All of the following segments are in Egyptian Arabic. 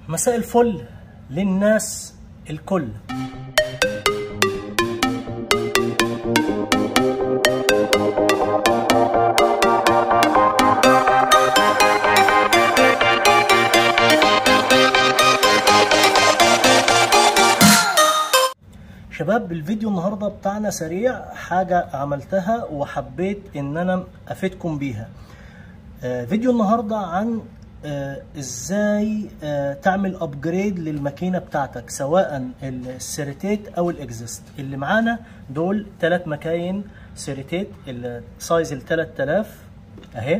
مساء الفل للناس الكل شباب الفيديو النهارده بتاعنا سريع حاجة عملتها وحبيت ان انا افيدكم بيها آه، فيديو النهارده عن آه، ازاي آه، تعمل ابجريد للماكينه بتاعتك سواء السيريتيت او الاكزيست اللي معانا دول ثلاث مكاين سيريتيت السايز ال 3000 اهي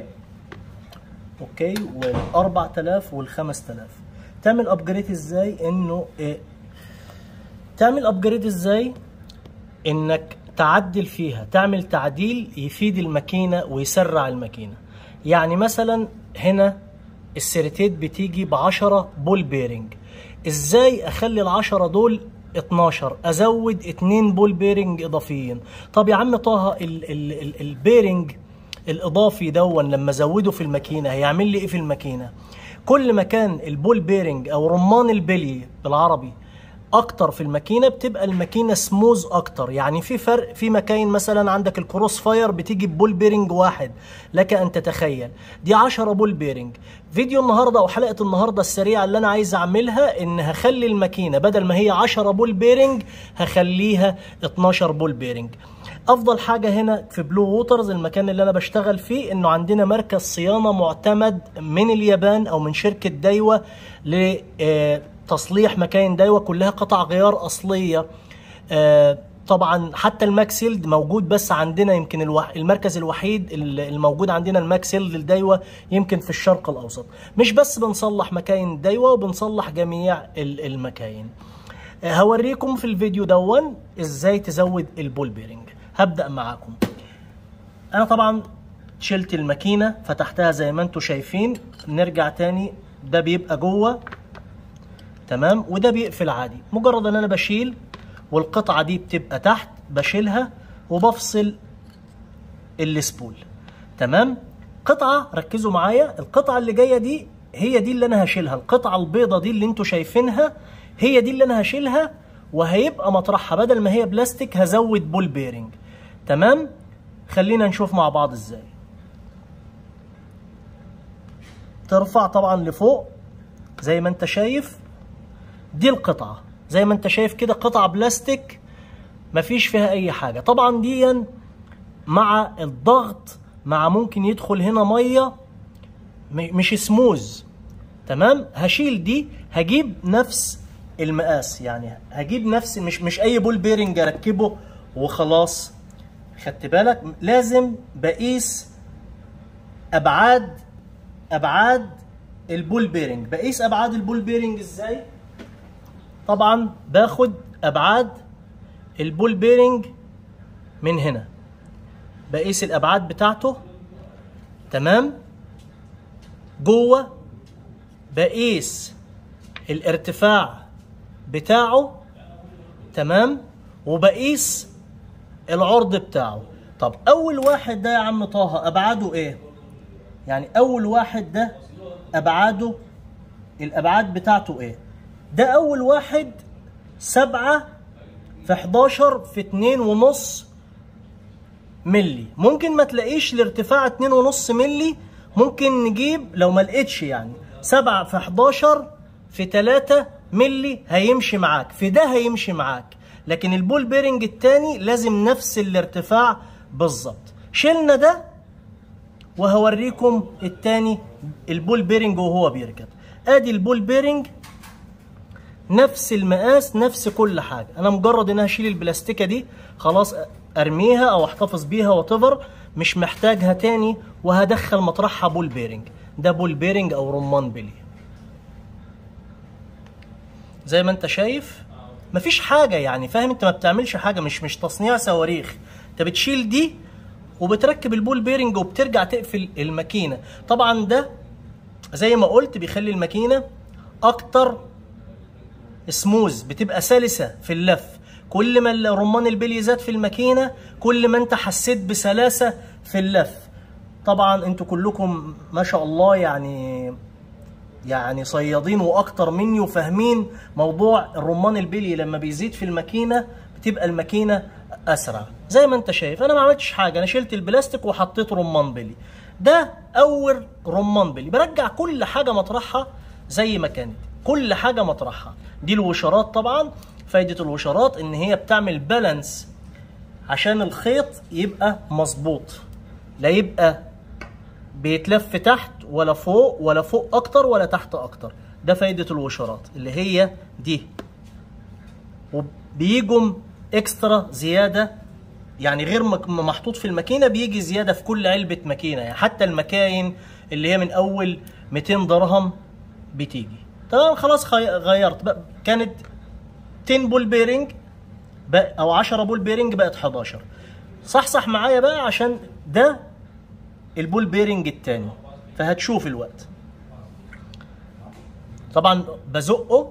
اوكي وال 4000 وال 5000 تعمل ابجريد ازاي انه آه، تعمل ابجريد ازاي انك تعدل فيها تعمل تعديل يفيد الماكينه ويسرع الماكينه يعني مثلا هنا السيريتيت بتيجي ب 10 بول بيرنج ازاي اخلي ال 10 دول 12 ازود 2 بول بيرنج اضافيين طب يا عم طه ال ال ال البيرنج الاضافي دون لما ازوده في الماكينه هيعمل لي ايه في الماكينه كل ما كان البول بيرنج او رمان البلي بالعربي اكتر في الماكينه بتبقى الماكينه سموز اكتر يعني في فرق في مكاين مثلا عندك الكروس فاير بتيجي ببول بيرنج واحد لك ان تتخيل دي 10 بول بيرنج فيديو النهارده او حلقه النهارده السريعه اللي انا عايز اعملها ان هخلي الماكينه بدل ما هي 10 بول بيرنج هخليها 12 بول بيرنج افضل حاجه هنا في بلو ووترز المكان اللي انا بشتغل فيه انه عندنا مركز صيانه معتمد من اليابان او من شركه دايوا ل آه، تصليح مكاين دايوا كلها قطع غيار اصليه آه، طبعا حتى الماكسيلد موجود بس عندنا يمكن الوح... المركز الوحيد ال- الموجود عندنا الماكسيلد الدايوا يمكن في الشرق الاوسط مش بس بنصلح مكاين دايوا وبنصلح جميع ال- المكاين آه، هوريكم في الفيديو دون ازاي تزود البول بيرنج هبدا معاكم انا طبعا شلت الماكينه فتحتها زي ما انتم شايفين نرجع تاني ده بيبقى جوه تمام وده بيقفل عادي مجرد ان انا بشيل والقطعه دي بتبقى تحت بشيلها وبفصل السبول تمام قطعه ركزوا معايا القطعه اللي جايه دي هي دي اللي انا هشيلها القطعه البيضه دي اللي انتوا شايفينها هي دي اللي انا هشيلها وهيبقى مطرحها بدل ما هي بلاستيك هزود بول بيرنج تمام خلينا نشوف مع بعض ازاي ترفع طبعا لفوق زي ما انت شايف دي القطعة زي ما انت شايف كده قطعة بلاستيك مفيش فيها اي حاجة طبعا دي مع الضغط مع ممكن يدخل هنا مية م- مش سموز تمام هشيل دي هجيب نفس المقاس يعني هجيب نفس مش مش اي بول بيرنج اركبه وخلاص خدت بالك لازم بقيس ابعاد ابعاد البول بيرنج بقيس ابعاد البول بيرنج ازاي طبعا باخد ابعاد البول بيرنج من هنا بقيس الابعاد بتاعته تمام جوه بقيس الارتفاع بتاعه تمام وبقيس العرض بتاعه طب اول واحد ده يا عم طه ابعاده ايه يعني اول واحد ده ابعاده الابعاد بتاعته ايه ده اول واحد سبعة في 11 في اتنين ونص ملي ممكن ما تلاقيش الارتفاع اتنين ونص ملي ممكن نجيب لو ما لقيتش يعني سبعة في 11 في 3 ملي هيمشي معاك في ده هيمشي معاك لكن البول بيرنج التاني لازم نفس الارتفاع بالظبط شلنا ده وهوريكم التاني البول بيرنج وهو بيركب ادي البول بيرنج نفس المقاس نفس كل حاجه انا مجرد ان أنا اشيل البلاستيكه دي خلاص ارميها او احتفظ بيها واتيفر مش محتاجها تاني وهدخل مطرحها بول بيرنج ده بول بيرنج او رمان بلي زي ما انت شايف مفيش حاجه يعني فاهم انت ما بتعملش حاجه مش مش تصنيع صواريخ انت بتشيل دي وبتركب البول بيرنج وبترجع تقفل الماكينه طبعا ده زي ما قلت بيخلي الماكينه اكتر سموز بتبقى سلسه في اللف كل ما الرمان البلي زاد في الماكينه كل ما انت حسيت بسلاسه في اللف طبعا انتوا كلكم ما شاء الله يعني يعني صيادين واكتر مني وفاهمين موضوع الرمان البلي لما بيزيد في الماكينه بتبقى الماكينه اسرع زي ما انت شايف انا ما عملتش حاجه انا شلت البلاستيك وحطيت رمان بلي ده اول رمان بلي برجع كل حاجه مطرحها زي ما كانت كل حاجه مطرحها دي الوشرات طبعا فايده الوشرات ان هي بتعمل بالانس عشان الخيط يبقى مظبوط لا يبقى بيتلف تحت ولا فوق ولا فوق اكتر ولا تحت اكتر ده فايدة الوشرات اللي هي دي وبيجوا اكسترا زيادة يعني غير محطوط في الماكينة بيجي زيادة في كل علبة ماكينة يعني حتى المكاين اللي هي من اول 200 درهم بتيجي تمام خلاص غيرت بقى كانت 10 بول بيرنج بقى او 10 بول بيرنج بقت 11 صح صح معايا بقى عشان ده البول بيرنج التاني فهتشوف الوقت طبعا بزقه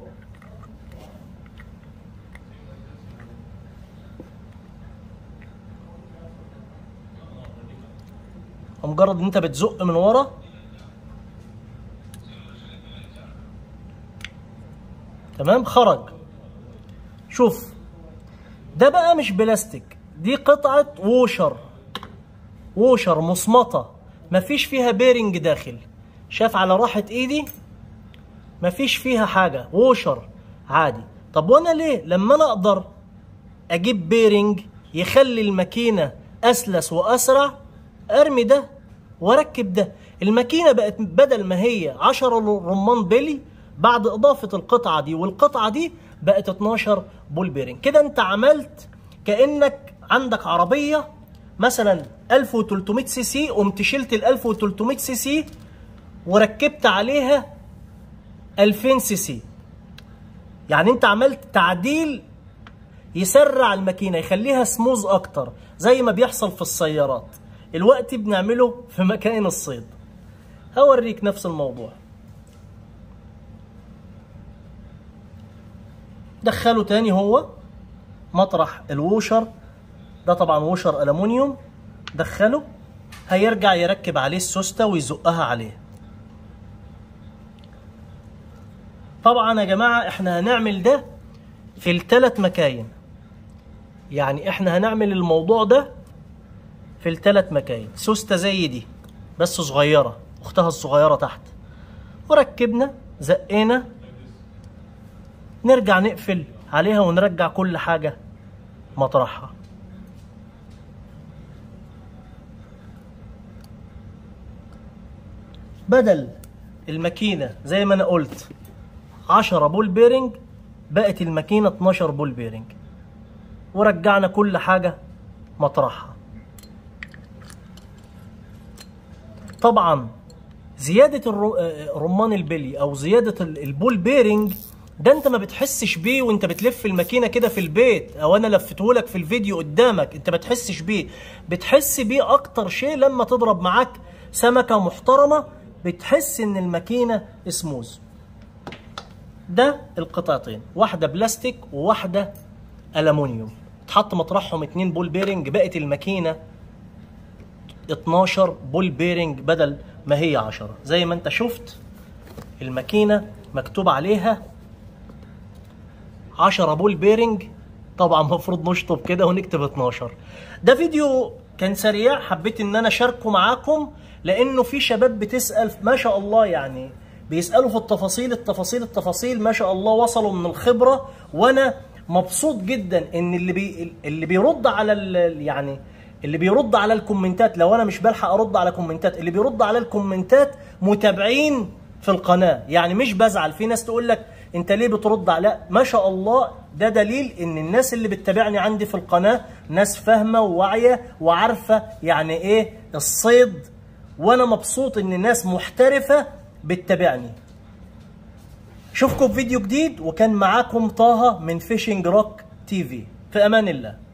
مجرد ان انت بتزق من ورا تمام خرج شوف ده بقى مش بلاستيك دي قطعة ووشر ووشر مصمطة مفيش فيها بيرنج داخل شاف على راحة ايدي مفيش فيها حاجة ووشر عادي طب وانا ليه لما انا اقدر اجيب بيرنج يخلي الماكينة اسلس واسرع ارمي ده واركب ده الماكينة بقت بدل ما هي 10 رمان بلي بعد اضافة القطعة دي والقطعة دي بقت 12 بول بيرنج كده انت عملت كانك عندك عربيه مثلا 1300 سي سي قمت شلت ال 1300 سي سي وركبت عليها 2000 سي سي يعني انت عملت تعديل يسرع الماكينه يخليها سموز اكتر زي ما بيحصل في السيارات الوقت بنعمله في مكاين الصيد هوريك نفس الموضوع دخله تاني هو مطرح الوشر ده طبعا وشر ألمونيوم دخله هيرجع يركب عليه السوستة ويزقها عليه طبعا يا جماعة احنا هنعمل ده في الثلاث مكاين يعني احنا هنعمل الموضوع ده في الثلاث مكاين سوستة زي دي بس صغيرة اختها الصغيرة تحت وركبنا زقينا نرجع نقفل عليها ونرجع كل حاجة مطرحها بدل الماكينة زي ما أنا قلت 10 بول بيرنج بقت الماكينة 12 بول بيرنج ورجعنا كل حاجة مطرحها طبعا زيادة رمان البلي أو زيادة البول بيرنج ده انت ما بتحسش بيه وانت بتلف الماكينه كده في البيت او انا لفته لك في الفيديو قدامك انت ما بتحسش بيه بتحس بيه اكتر شيء لما تضرب معاك سمكه محترمه بتحس ان الماكينه سموز ده القطعتين واحده بلاستيك وواحده الومنيوم اتحط مطرحهم اتنين بول بيرنج بقت الماكينه 12 بول بيرنج بدل ما هي 10 زي ما انت شفت الماكينه مكتوب عليها 10 بول بيرنج طبعا المفروض نشطب كده ونكتب 12 ده فيديو كان سريع حبيت ان انا اشاركه معاكم لانه في شباب بتسال ما شاء الله يعني بيسالوا في التفاصيل التفاصيل التفاصيل ما شاء الله وصلوا من الخبره وانا مبسوط جدا ان اللي بي اللي بيرد على يعني اللي بيرد على الكومنتات لو انا مش بلحق ارد على كومنتات اللي بيرد على الكومنتات متابعين في القناه يعني مش بزعل في ناس تقول لك انت ليه بترد على ما شاء الله ده دليل ان الناس اللي بتتابعني عندي في القناه ناس فاهمه وواعيه وعارفه يعني ايه الصيد وانا مبسوط ان ناس محترفه بتتابعني اشوفكم في فيديو جديد وكان معاكم طه من فيشنج روك تي في في امان الله